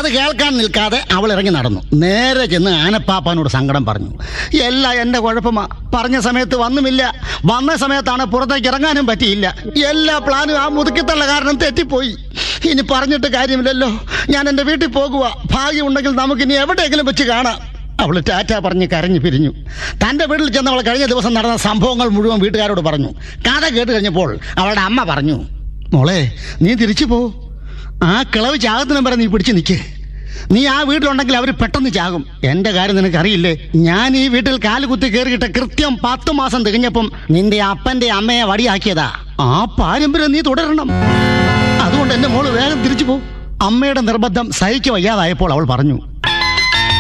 അത് കേൾക്കാൻ നിൽക്കാതെ അവൾ ഇറങ്ങി നടന്നു നേരെ ചെന്ന് ആനപ്പാപ്പാനോട് സങ്കടം പറഞ്ഞു എല്ലാം എൻ്റെ കുഴപ്പമാ പറഞ്ഞ സമയത്ത് വന്നുമില്ല വന്ന സമയത്താണ് പുറത്തേക്ക് ഇറങ്ങാനും പറ്റിയില്ല എല്ലാ പ്ലാനും ആ മുതുക്കിത്തള്ള കാരണം തെറ്റിപ്പോയി ഇനി പറഞ്ഞിട്ട് കാര്യമില്ലല്ലോ ഞാൻ എൻ്റെ വീട്ടിൽ പോകുക ഭാഗ്യമുണ്ടെങ്കിൽ നമുക്കിനി എവിടെയെങ്കിലും വെച്ച് കാണാം അവൾ ടാറ്റ പറഞ്ഞ് കരഞ്ഞു പിരിഞ്ഞു തൻ്റെ വീട്ടിൽ ചെന്ന് അവൾ കഴിഞ്ഞ ദിവസം നടന്ന സംഭവങ്ങൾ മുഴുവൻ വീട്ടുകാരോട് പറഞ്ഞു കഥ കേട്ട് കഴിഞ്ഞപ്പോൾ അവളുടെ അമ്മ പറഞ്ഞു മോളെ നീ തിരിച്ചു പോ ആ കിളവ് ചാകത്തിന് വരെ നീ പിടിച്ചു നിൽക്ക് നീ ആ വീട്ടിലുണ്ടെങ്കിൽ അവർ പെട്ടെന്ന് ചാകും എൻ്റെ കാര്യം നിനക്കറിയില്ലേ ഞാൻ ഈ വീട്ടിൽ കാലുകുത്തി കയറിയിട്ട് കൃത്യം പത്ത് മാസം തികഞ്ഞപ്പം നിന്റെ അപ്പൻ്റെ അമ്മയെ വടിയാക്കിയതാ ആ പാരമ്പര്യം നീ തുടരണം അതുകൊണ്ട് എൻ്റെ മോള് വേഗം തിരിച്ചു പോ അമ്മയുടെ നിർബന്ധം സഹിക്ക് വയ്യാതായപ്പോൾ അവൾ പറഞ്ഞു